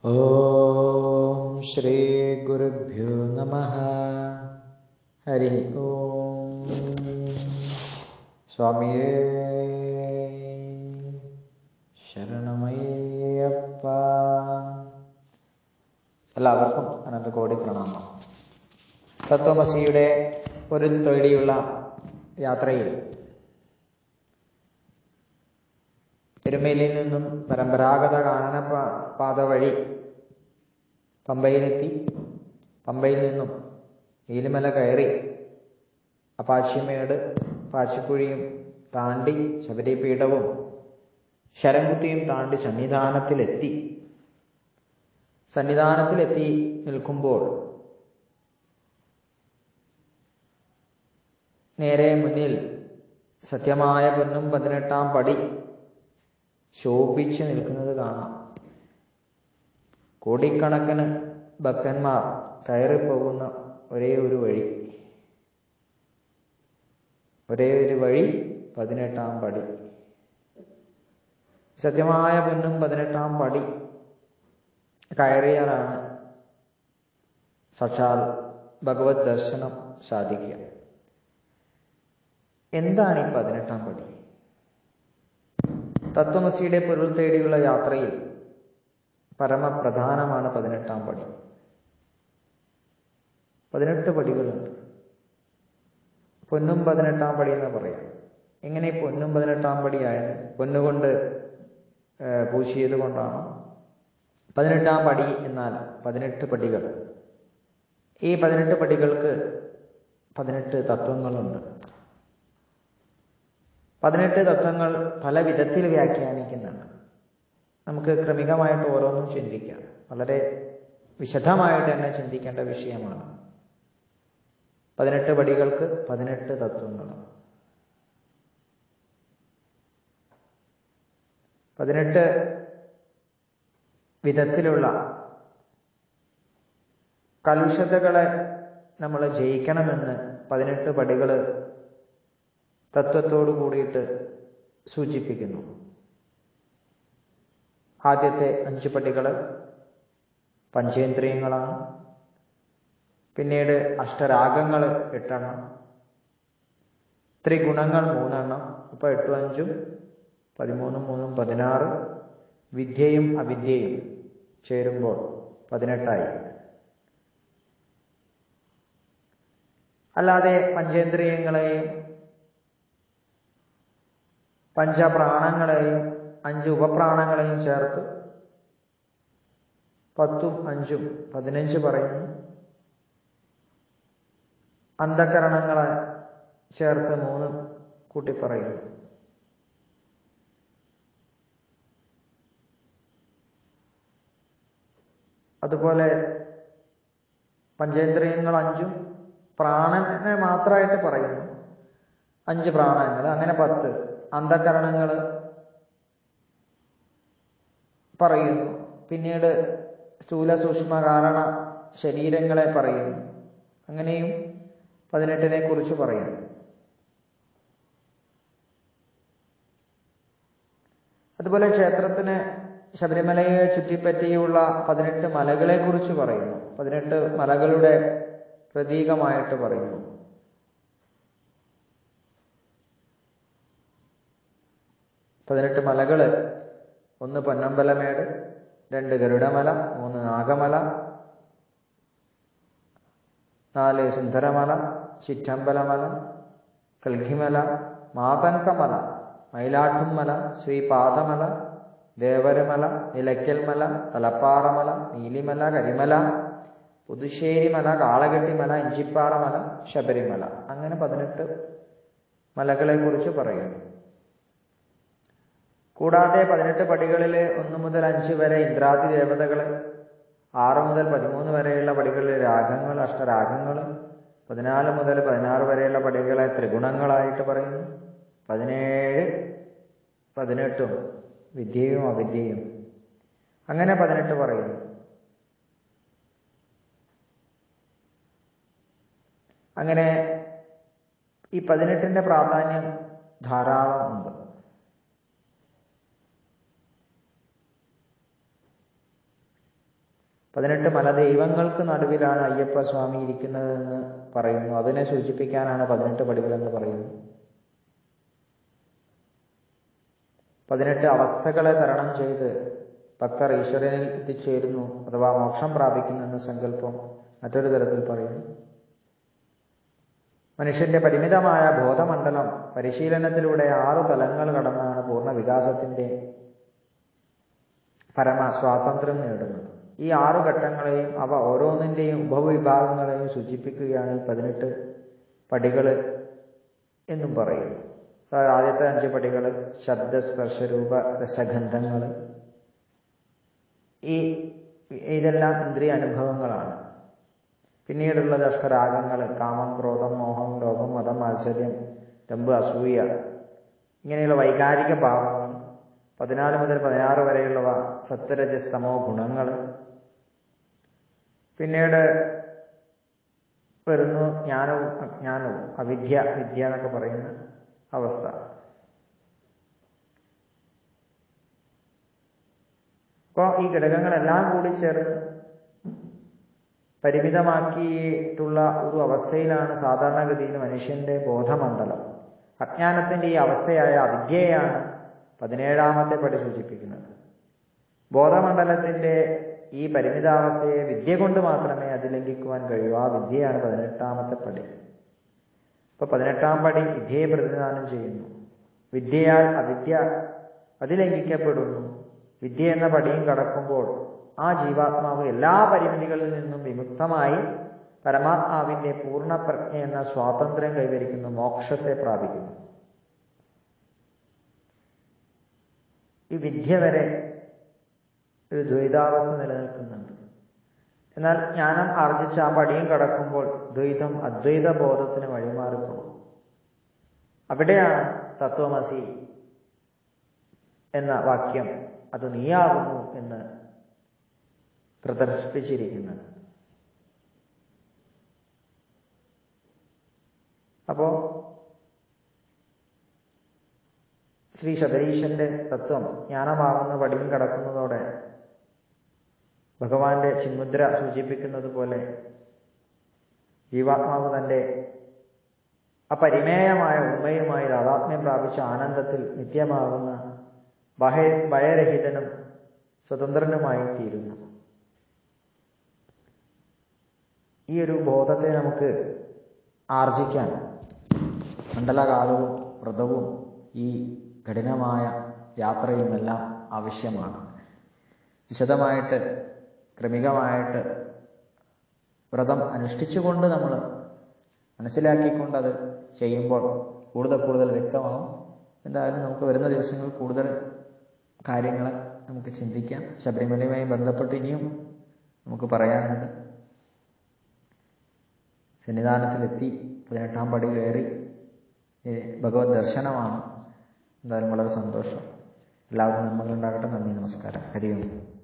ॐ श्रीगुरुभ्यो नमः हरिः ॐ സ്വാമിയേ ശരണമയ്യപ്പ എല്ലാവർക്കും അനന്തകോടി പ്രണാമം തത്വമസിയുടെ ഒരു തൊഴിലുള്ള യാത്രയിൽ എരുമേലിയിൽ നിന്നും പരമ്പരാഗത കാനന പാത വഴി പമ്പയിലെത്തി പമ്പയിൽ നിന്നും നീലിമല കയറി അപ്പാച്ചിമേട് പാച്ചിക്കുഴിയും താണ്ടി ശബരിപീഠവും ശരംകുത്തിയും താണ്ടി സന്നിധാനത്തിലെത്തി സന്നിധാനത്തിലെത്തി നിൽക്കുമ്പോൾ നേരെ മുന്നിൽ സത്യമായ പൊന്നും പതിനെട്ടാം പടി ശോഭിച്ച് നിൽക്കുന്നത് കാണാം കോടിക്കണക്കിന് ഭക്തന്മാർ കയറിപ്പോകുന്ന ഒരേ ഒരു വഴി ഒരേ ഒരു വഴി പതിനെട്ടാം പടി സത്യമായ പൊന്നും പതിനെട്ടാം പടി കയറിയാലാണ് സാക്ഷാൽ ഭഗവത് ദർശനം സാധിക്കുക എന്താണ് ഈ പതിനെട്ടാം പടി തത്വമസിയുടെ പൊരുൾ തേടിയുള്ള യാത്രയിൽ പരമപ്രധാനമാണ് പതിനെട്ടാം പടി പതിനെട്ട് പടികളുണ്ട് പൊന്നും പതിനെട്ടാം പടി എന്ന് പറയാം എങ്ങനെ പൊന്നും പതിനെട്ടാം പടി ആയത് പൊന്നുകൊണ്ട് പൂശിയത് കൊണ്ടാണോ പതിനെട്ടാം പടി എന്നാൽ പതിനെട്ട് പടികൾ ഈ പതിനെട്ട് പടികൾക്ക് പതിനെട്ട് തത്വങ്ങളുണ്ട് പതിനെട്ട് തത്വങ്ങൾ പല വിധത്തിൽ വ്യാഖ്യാനിക്കുന്നുണ്ട് നമുക്ക് ക്രമികമായിട്ട് ഓരോന്നും ചിന്തിക്കാം വളരെ വിശദമായിട്ട് തന്നെ ചിന്തിക്കേണ്ട വിഷയമാണ് പതിനെട്ട് പടികൾക്ക് പതിനെട്ട് തത്വങ്ങൾ പതിനെട്ട് വിധത്തിലുള്ള കലുഷതകളെ നമ്മൾ ജയിക്കണമെന്ന് പതിനെട്ട് പടികൾ തത്വത്തോടു കൂടിയിട്ട് സൂചിപ്പിക്കുന്നു ആദ്യത്തെ അഞ്ച് പടികൾ പഞ്ചേന്ദ്രിയങ്ങളാണ് പിന്നീട് അഷ്ടരാഗങ്ങൾ എട്ടെണ്ണം ത്രിഗുണങ്ങൾ മൂന്നെണ്ണം ഇപ്പൊ എട്ടും അഞ്ചും പതിമൂന്നും മൂന്നും പതിനാറ് വിദ്യയും അവിദ്യയും ചേരുമ്പോൾ പതിനെട്ടായി അല്ലാതെ പഞ്ചേന്ദ്രിയങ്ങളെയും പഞ്ചപ്രാണങ്ങളെയും അഞ്ച് ഉപപ്രാണങ്ങളെയും ചേർത്ത് പത്തും അഞ്ചും പതിനഞ്ച് പറയുന്നു അന്ധകരണങ്ങളെ ചേർത്ത് മൂന്ന് കൂട്ടി പറയുന്നു അതുപോലെ പഞ്ചേന്ദ്രിയങ്ങൾ അഞ്ചും പ്രാണനെ മാത്രമായിട്ട് പറയുന്നു അഞ്ച് പ്രാണങ്ങൾ അങ്ങനെ പത്ത് അന്ധകരണങ്ങൾ പറയുന്നു പിന്നീട് സ്ഥൂല സൂക്ഷ്മ കാരണ ശരീരങ്ങളെ പറയുന്നു അങ്ങനെയും പതിനെട്ടിനെ കുറിച്ച് പറയുന്നു അതുപോലെ ക്ഷേത്രത്തിന് ശബരിമലയെ ചുറ്റിപ്പറ്റിയുള്ള പതിനെട്ട് മലകളെ കുറിച്ച് പറയുന്നു പതിനെട്ട് മലകളുടെ പ്രതീകമായിട്ട് പറയുന്നു പതിനെട്ട് മലകള് ഒന്ന് പൊന്നമ്പലമേട് രണ്ട് ഗരുഡമല മൂന്ന് നാഗമല നാല് സുന്ദരമല ചിറ്റമ്പലമല കൽഹിമല മാതങ്കമല മയിലാട്ടുംമല ശ്രീപാദമല ദേവരമല നിലയ്ക്കൽമല തലപ്പാറമല നീലിമല കരിമല പുതുശ്ശേരിമല കാളകെട്ടിമല ഇഞ്ചിപ്പാറമല ശബരിമല അങ്ങനെ പതിനെട്ട് മലകളെ കുറിച്ച് പറയുന്നു കൂടാതെ പതിനെട്ട് പടികളിൽ ഒന്ന് മുതൽ അഞ്ച് വരെ ഇന്ദ്രാദി ദേവതകൾ ആറ് മുതൽ പതിമൂന്ന് വരെയുള്ള പടികളിൽ രാഗങ്ങൾ അഷ്ടരാഗങ്ങൾ പതിനാല് മുതൽ പതിനാറ് വരെയുള്ള പടികളെ ത്രിഗുണങ്ങളായിട്ട് പറയുന്നു പതിനേഴ് പതിനെട്ടും വിദ്യയും അവിദ്യയും അങ്ങനെ പതിനെട്ട് പറയുന്നു അങ്ങനെ ഈ പതിനെട്ടിന്റെ പ്രാധാന്യം ധാരാളം ഉണ്ട് പതിനെട്ട് മലദൈവങ്ങൾക്ക് നടുവിലാണ് അയ്യപ്പ സ്വാമി ഇരിക്കുന്നതെന്ന് പറയുന്നു അതിനെ സൂചിപ്പിക്കാനാണ് പതിനെട്ട് പടികളെന്ന് പറയുന്നത് പതിനെട്ട് അവസ്ഥകളെ തരണം ചെയ്ത് ഭക്തർ ഈശ്വരനിൽ എത്തിച്ചേരുന്നു അഥവാ മോക്ഷം പ്രാപിക്കുന്നു എന്ന സങ്കല്പം മറ്റൊരു തരത്തിൽ പറയുന്നു മനുഷ്യന്റെ പരിമിതമായ ബോധമണ്ഡലം പരിശീലനത്തിലൂടെ ആറു തലങ്ങൾ കടന്നാണ് പൂർണ്ണ വികാസത്തിന്റെ പരമ സ്വാതന്ത്ര്യം നേടുന്നത് ഈ ആറു ഘട്ടങ്ങളെയും അവ ഓരോന്നിന്റെയും ഉപവിഭാഗങ്ങളെയും സൂചിപ്പിക്കുകയാണ് ഈ പതിനെട്ട് പടികൾ എന്നും പറയുന്നു അതായത് ആദ്യത്തെ അഞ്ച് പടികൾ ശബ്ദ സ്പർശരൂപ രസഗന്ധങ്ങൾ ഈ ഇതെല്ലാം ഇന്ദ്രിയ അനുഭവങ്ങളാണ് പിന്നീടുള്ളത് അഷ്ടരാഗങ്ങൾ കാമം ക്രോധം മോഹം ലോകം മതം മാത്സര്യം രമ്പ് അസൂയ ഇങ്ങനെയുള്ള വൈകാരിക ഭാവങ്ങൾ പതിനാല് മുതൽ പതിനാറ് വരെയുള്ളവ സത്വരജസ്തമോ ഗുണങ്ങൾ പിന്നീട് വരുന്നു ജ്ഞാനവും അജ്ഞാനവും അവിദ്യ വിദ്യ എന്നൊക്കെ പറയുന്ന അവസ്ഥ അപ്പോൾ ഈ ഘടകങ്ങളെല്ലാം കൂടി ചേർന്ന് പരിമിതമാക്കിയിട്ടുള്ള ഒരു അവസ്ഥയിലാണ് സാധാരണഗതിയിൽ മനുഷ്യന്റെ ബോധമണ്ഡലം അജ്ഞാനത്തിന്റെ ഈ അവസ്ഥയായ അവിദ്യയാണ് പതിനേഴാമത്തെ പടി സൂചിപ്പിക്കുന്നത് ബോധമണ്ഡലത്തിന്റെ ഈ പരിമിതാവസ്ഥയെ വിദ്യ കൊണ്ട് മാത്രമേ അതിലംഘിക്കുവാൻ കഴിയൂ ആ വിദ്യയാണ് പതിനെട്ടാമത്തെ പടി ഇപ്പൊ പതിനെട്ടാം പടി വിദ്യയെ പ്രതിദാനം ചെയ്യുന്നു വിദ്യയാൽ അവിദ്യ അതിലംഘിക്കപ്പെടുന്നു വിദ്യ എന്ന പടിയും കടക്കുമ്പോൾ ആ ജീവാത്മാവ് എല്ലാ പരിമിതികളിൽ നിന്നും വിമുക്തമായി പരമാത്മാവിന്റെ പൂർണ്ണ പ്രജ്ഞ എന്ന സ്വാതന്ത്ര്യം കൈവരിക്കുന്നു മോക്ഷത്തെ പ്രാപിക്കുന്നു ഈ വിദ്യ വരെ ഒരു ദ്വൈതാവസ്ഥ നിലനിൽക്കുന്നുണ്ട് എന്നാൽ ജ്ഞാനം ആർജിച്ച് ആ പടിയും കടക്കുമ്പോൾ ദ്വൈതം അദ്വൈത ബോധത്തിന് വഴിമാറിപ്പോകും അവിടെയാണ് തത്വമസി എന്ന വാക്യം അത് നീയാകുന്നു എന്ന് പ്രദർശിപ്പിച്ചിരിക്കുന്നത് അപ്പോ ശ്രീ ശബരീശന്റെ തത്വം ജ്ഞാനമാകുന്ന പടിയും കടക്കുന്നതോടെ ഭഗവാന്റെ ചിന്മുദ്ര സൂചിപ്പിക്കുന്നത് പോലെ ജീവാത്മാവ് തന്റെ അപരിമേയമായ ഉണ്മയുമായി താതാത്മ്യം പ്രാപിച്ച ആനന്ദത്തിൽ നിത്യമാകുന്ന ഭയ ഭയരഹിതനും സ്വതന്ത്രനുമായി തീരുന്നു ഈ ഒരു ബോധത്തെ നമുക്ക് ആർജിക്കാൻ മണ്ഡലകാലവും വ്രതവും ഈ കഠിനമായ യാത്രയുമെല്ലാം ആവശ്യമാണ് വിശദമായിട്ട് ക്രമികമായിട്ട് വ്രതം അനുഷ്ഠിച്ചുകൊണ്ട് നമ്മൾ മനസ്സിലാക്കിക്കൊണ്ട് അത് ചെയ്യുമ്പോൾ കൂടുതൽ കൂടുതൽ വ്യക്തമാവും എന്തായാലും നമുക്ക് വരുന്ന ദിവസങ്ങളിൽ കൂടുതൽ കാര്യങ്ങൾ നമുക്ക് ചിന്തിക്കാം ശബരിമലയുമായി ബന്ധപ്പെട്ട് ഇനിയും നമുക്ക് പറയാനുണ്ട് സന്നിധാനത്തിലെത്തി പതിനെട്ടാം പടി കയറി ഭഗവത് ദർശനമാണ് എന്തായാലും വളരെ സന്തോഷം എല്ലാവരും നമ്മളുണ്ടാകട്ടെ നന്ദി നമസ്കാരം ഹരിയും